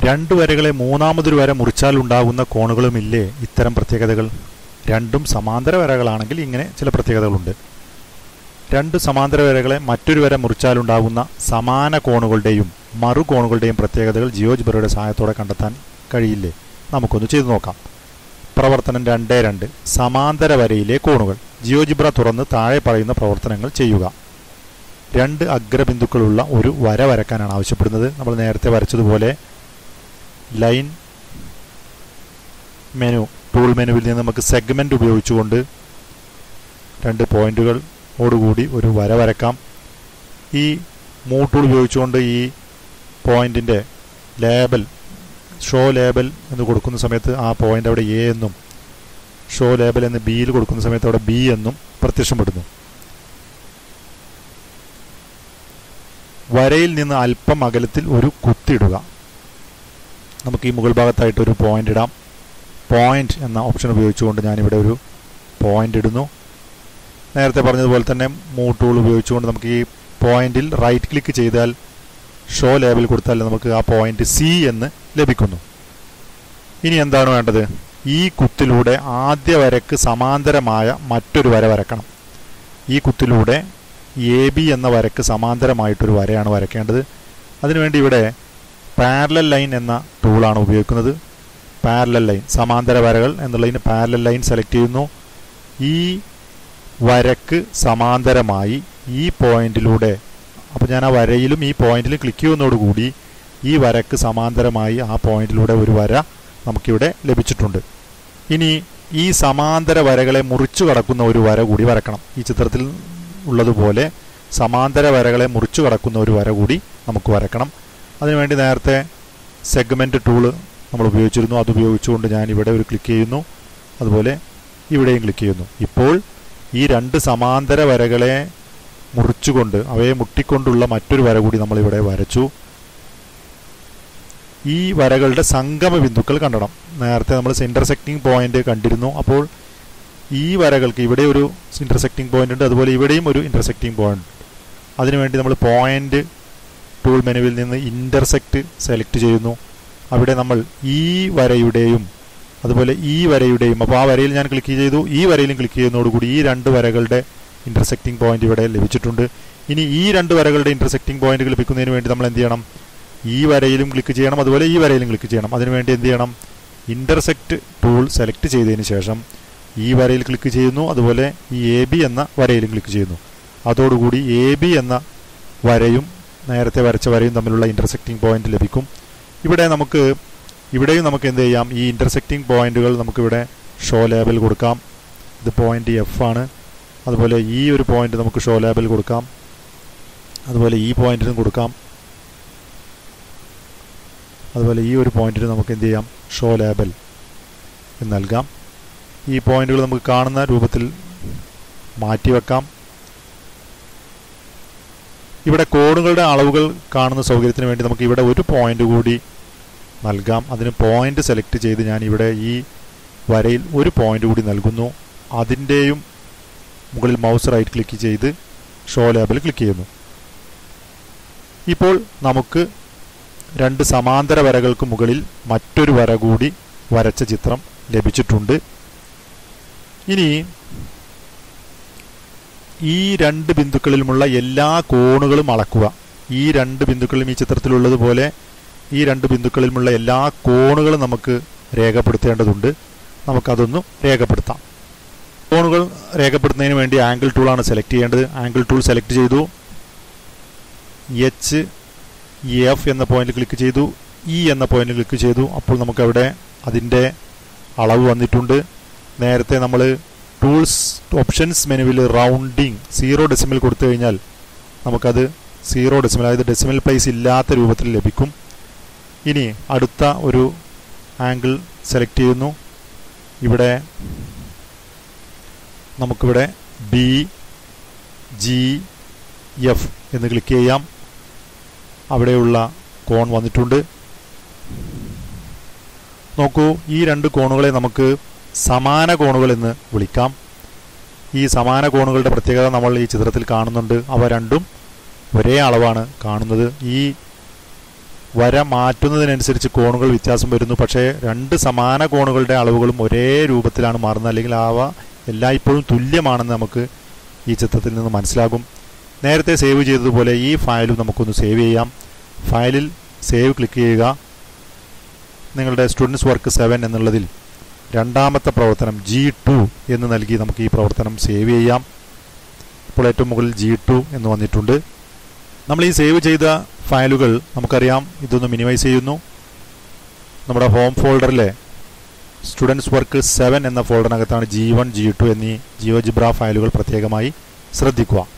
രണ്ട് വരകളെ മൂന്നാമതൊരു വര മുറിച്ചാൽ ഉണ്ടാകുന്ന കോണുകളുമില്ലേ ഇത്തരം പ്രത്യേകതകൾ രണ്ടും സമാന്തര വരകളാണെങ്കിൽ ഇങ്ങനെ ചില പ്രത്യേകതകളുണ്ട് രണ്ട് സമാന്തര വരകളെ മറ്റൊരു വര മുറിച്ചാലുണ്ടാകുന്ന സമാന കോണുകളുടെയും മറു കോണുകളുടെയും പ്രത്യേകതകൾ ജിയോജിബ്രയുടെ സഹായത്തോടെ കണ്ടെത്താൻ കഴിയില്ലേ നമുക്കൊന്ന് ചെയ്തു നോക്കാം പ്രവർത്തനം രണ്ട് രണ്ട് സമാന്തര വരയിലെ കോണുകൾ ജിയോജിബ്ര തുറന്ന് താഴെ പറയുന്ന പ്രവർത്തനങ്ങൾ ചെയ്യുക രണ്ട് അഗ്രബിന്ദുക്കളുള്ള ഒരു വര വരക്കാനാണ് ആവശ്യപ്പെടുന്നത് നമ്മൾ നേരത്തെ വരച്ചതുപോലെ ലൈൻ മെനു ടൂൾ മെനുവിൽ നിന്ന് നമുക്ക് സെഗ്മെന്റ് ഉപയോഗിച്ചുകൊണ്ട് രണ്ട് പോയിന്റുകൾ ഓടുകൂടി ഒരു വര വരക്കാം ഈ മൂ ടൂൾ ഉപയോഗിച്ചുകൊണ്ട് ഈ പോയിന്റിന്റെ ലേബൽ ഷോ ലേബൽ എന്ന് കൊടുക്കുന്ന സമയത്ത് ആ പോയിന്റ് അവിടെ എ എന്നും ഷോ ലേബൽ എന്ന് ബിയിൽ കൊടുക്കുന്ന സമയത്ത് അവിടെ ബി എന്നും പ്രത്യക്ഷപ്പെടുന്നു വരയിൽ നിന്ന് അല്പം അകലത്തിൽ ഒരു കുത്തിടുക നമുക്ക് ഈ മുകൾ ഭാഗത്തായിട്ട് ഒരു പോയിന്റ് ഇടാം പോയിന്റ് എന്ന ഓപ്ഷൻ ഉപയോഗിച്ചുകൊണ്ട് ഞാനിവിടെ ഒരു പോയിന്റ് ഇടുന്നു നേരത്തെ പറഞ്ഞതുപോലെ തന്നെ മൂ ടൂൾ ഉപയോഗിച്ചുകൊണ്ട് നമുക്ക് ഈ പോയിന്റിൽ റൈറ്റ് ക്ലിക്ക് ചെയ്താൽ ഷോ ലേബൽ കൊടുത്താൽ നമുക്ക് ആ പോയിന്റ് സി എന്ന് ലഭിക്കുന്നു ഇനി എന്താണ് വേണ്ടത് ഈ കുത്തിലൂടെ ആദ്യ വരക്ക് സമാന്തരമായ മറ്റൊരു വര വരക്കണം ഈ കുത്തിലൂടെ എ ബി എന്ന വരക്ക് സമാന്തരമായിട്ടൊരു വരയാണ് വരയ്ക്കേണ്ടത് അതിനുവേണ്ടി ഇവിടെ പാരലൽ ലൈൻ എന്ന ടൂളാണ് ഉപയോഗിക്കുന്നത് പാരലൽ ലൈൻ സമാന്തര വരകൾ എന്നുള്ളതിന് പാരലൽ ലൈൻ സെലക്ട് ചെയ്യുന്നു ഈ വരക്ക് സമാന്തരമായി ഈ പോയിന്റിലൂടെ അപ്പോൾ ഞാൻ ആ വരയിലും ഈ പോയിന്റിലും ക്ലിക്ക് ചെയ്യുന്നതോടുകൂടി ഈ വരക്ക് സമാന്തരമായി ആ പോയിന്റിലൂടെ ഒരു വര നമുക്കിവിടെ ലഭിച്ചിട്ടുണ്ട് ഇനി ഈ സമാന്തര വരകളെ മുറിച്ചു കടക്കുന്ന ഒരു വര കൂടി വരക്കണം ഈ ചിത്രത്തിൽ ഉള്ളതുപോലെ സമാന്തര വരകളെ മുറിച്ചു കടക്കുന്ന ഒരു വര കൂടി നമുക്ക് വരക്കണം അതിനുവേണ്ടി നേരത്തെ സെഗ്മെന്റ് ടൂള് നമ്മൾ ഉപയോഗിച്ചിരുന്നു അത് ഉപയോഗിച്ചുകൊണ്ട് ഞാൻ ഇവിടെ ഒരു ക്ലിക്ക് ചെയ്യുന്നു അതുപോലെ ഇവിടെയും ക്ലിക്ക് ചെയ്യുന്നു ഇപ്പോൾ ഈ രണ്ട് സമാന്തര വരകളെ മുറിച്ചുകൊണ്ട് അവയെ മുട്ടിക്കൊണ്ടുള്ള മറ്റൊരു വര കൂടി നമ്മൾ ഇവിടെ വരച്ചു ഈ വരകളുടെ സംഗമ ബിന്ദുക്കൾ കണ്ടണം നേരത്തെ നമ്മൾ ഇന്റർസെക്റ്റിംഗ് പോയിന്റ് കണ്ടിരുന്നു അപ്പോൾ ഈ വരകൾക്ക് ഇവിടെ ഒരു ഇന്റർസെക്റ്റിംഗ് പോയിന്റ് ഉണ്ട് അതുപോലെ ഇവിടെയും ഒരു ഇന്റർസെക്റ്റിംഗ് പോയിന്റ് അതിനുവേണ്ടി നമ്മൾ പോയിന്റ് ടൂൾ മെനുവിൽ നിന്ന് ഇന്റർസെക്റ്റ് സെലക്ട് ചെയ്യുന്നു അവിടെ നമ്മൾ ഈ വരയുടെയും അതുപോലെ ഈ വരയുടെയും അപ്പോൾ ആ വരയിൽ ഞാൻ ക്ലിക്ക് ചെയ്തു ഈ വരയിലും ക്ലിക്ക് ചെയ്യുന്നതോടുകൂടി ഈ രണ്ട് വരകളുടെ ഇന്റർസെക്റ്റിംഗ് പോയിന്റ് ഇവിടെ ലഭിച്ചിട്ടുണ്ട് ഇനി ഈ രണ്ട് വരകളുടെ ഇന്റർസെക്റ്റിംഗ് പോയിന്റുകൾ ലഭിക്കുന്നതിന് വേണ്ടി നമ്മൾ എന്ത് ചെയ്യണം ഈ വരയിലും ക്ലിക്ക് ചെയ്യണം അതുപോലെ ഈ വരയിലും ക്ലിക്ക് ചെയ്യണം അതിനുവേണ്ടി എന്ത് ചെയ്യണം ഇന്റർസെക്റ്റ് ടൂൾ സെലക്ട് ചെയ്തതിന് ശേഷം ഈ വരയിൽ ക്ലിക്ക് ചെയ്യുന്നു അതുപോലെ ഈ എ ബി എന്ന വരയിലും ക്ലിക്ക് ചെയ്യുന്നു അതോടുകൂടി എ ബി എന്ന വരയും നേരത്തെ വരച്ച വരയും തമ്മിലുള്ള ഇന്റർസെക്റ്റിംഗ് പോയിന്റ് ലഭിക്കും ഇവിടെ നമുക്ക് ഇവിടെയും നമുക്ക് എന്ത് ചെയ്യാം ഈ ഇന്റർസെക്റ്റിംഗ് പോയിന്റുകൾ നമുക്കിവിടെ ഷോ ലേബൽ കൊടുക്കാം ഇത് പോയിന്റ് എഫ് ആണ് അതുപോലെ ഈ ഒരു പോയിന്റ് നമുക്ക് ഷോ ലേബൽ കൊടുക്കാം അതുപോലെ ഈ പോയിന്റിനും കൊടുക്കാം അതുപോലെ ഈ ഒരു പോയിന്റിന് നമുക്ക് എന്ത് ചെയ്യാം ഷോ ലേബൽ എന്ന് നൽകാം ഈ പോയിന്റുകൾ നമുക്ക് കാണുന്ന രൂപത്തിൽ മാറ്റിവെക്കാം ഇവിടെ കോണുകളുടെ അളവുകൾ കാണുന്ന സൗകര്യത്തിന് വേണ്ടി നമുക്ക് ഇവിടെ ഒരു പോയിന്റ് കൂടി നൽകാം അതിന് പോയിന്റ് സെലക്ട് ചെയ്ത് ഞാൻ ഇവിടെ ഈ വരയിൽ ഒരു പോയിന്റ് കൂടി നൽകുന്നു അതിൻ്റെയും മുകളിൽ മൗസ് റൈറ്റ് ക്ലിക്ക് ചെയ്ത് ഷോ ലേബൽ ക്ലിക്ക് ചെയ്യുന്നു ഇപ്പോൾ നമുക്ക് രണ്ട് സമാന്തര വരകൾക്ക് മുകളിൽ മറ്റൊരു വര കൂടി വരച്ച ചിത്രം ലഭിച്ചിട്ടുണ്ട് ഇനി ഈ രണ്ട് ബിന്ദുക്കളിലുമുള്ള എല്ലാ കോണുകളും അളക്കുക ഈ രണ്ട് ബിന്ദുക്കളിലും ഈ ചിത്രത്തിലുള്ളതുപോലെ ഈ രണ്ട് ബിന്ദുക്കളിലുമുള്ള എല്ലാ കോണുകളും നമുക്ക് രേഖപ്പെടുത്തേണ്ടതുണ്ട് നമുക്കതൊന്ന് രേഖപ്പെടുത്താം കോണുകൾ രേഖപ്പെടുത്തുന്നതിന് വേണ്ടി ആംഗിൾ ടൂളാണ് സെലക്ട് ചെയ്യേണ്ടത് ആംഗിൾ ടൂൾ സെലക്ട് ചെയ്തു എച്ച് എഫ് എന്ന പോയിന്റ് ക്ലിക്ക് ചെയ്തു ഇ എന്ന പോയിന്റ് ക്ലിക്ക് ചെയ്തു അപ്പോൾ നമുക്കവിടെ അതിൻ്റെ അളവ് വന്നിട്ടുണ്ട് നേരത്തെ നമ്മൾ ടൂൾസ് ഓപ്ഷൻസ് മെനുവിൽ റൗണ്ടിങ് സീറോ ഡെസിമൽ കൊടുത്തു കഴിഞ്ഞാൽ നമുക്കത് സീറോ ഡെസിമൽ അതായത് ഡെസിമൽ പ്ലേസ് ഇല്ലാത്ത രൂപത്തിൽ ലഭിക്കും ഇനി അടുത്ത ഒരു ആംഗിൾ സെലക്ട് ചെയ്യുന്നു ഇവിടെ നമുക്കിവിടെ ബി ജി എഫ് എന്ന് ക്ലിക്ക് ചെയ്യാം അവിടെയുള്ള കോൺ വന്നിട്ടുണ്ട് നോക്കൂ ഈ രണ്ട് കോണുകളെ നമുക്ക് സമാന കോണുകൾ എന്ന് വിളിക്കാം ഈ സമാന കോണുകളുടെ പ്രത്യേകത നമ്മൾ ഈ ചിത്രത്തിൽ കാണുന്നുണ്ട് അവ രണ്ടും ഒരേ അളവാണ് കാണുന്നത് ഈ വര മാറ്റുന്നതിനനുസരിച്ച് കോണുകൾ വ്യത്യാസം വരുന്നു പക്ഷേ രണ്ട് സമാന കോണുകളുടെ അളവുകളും ഒരേ രൂപത്തിലാണ് മാറുന്നത് അല്ലെങ്കിൽ അവ എല്ലായ്പ്പോഴും തുല്യമാണെന്ന് നമുക്ക് ഈ ചിത്രത്തിൽ നിന്ന് മനസ്സിലാകും നേരത്തെ സേവ് ചെയ്തതുപോലെ ഈ ഫയലും നമുക്കൊന്ന് സേവ് ചെയ്യാം ഫയലിൽ സേവ് ക്ലിക്ക് ചെയ്യുക നിങ്ങളുടെ സ്റ്റുഡൻസ് വർക്ക് സെവൻ എന്നുള്ളതിൽ രണ്ടാമത്തെ പ്രവർത്തനം ജി ടു എന്ന് നൽകി നമുക്ക് ഈ പ്രവർത്തനം സേവ് ചെയ്യാം ഇപ്പോൾ ഏറ്റവും മുകളിൽ ജി ടു എന്ന് വന്നിട്ടുണ്ട് നമ്മൾ ഈ സേവ് ചെയ്ത ഫയലുകൾ നമുക്കറിയാം ഇതൊന്ന് മിനിമൈസ് ചെയ്യുന്നു നമ്മുടെ ഹോം ഫോൾഡറിലെ സ്റ്റുഡൻസ് വർക്ക് സെവൻ എന്ന ഫോൾഡറിനകത്താണ് ജി വൺ ജി ടു എന്നീ ജിയോജിബ്ര ഫയലുകൾ പ്രത്യേകമായി ശ്രദ്ധിക്കുക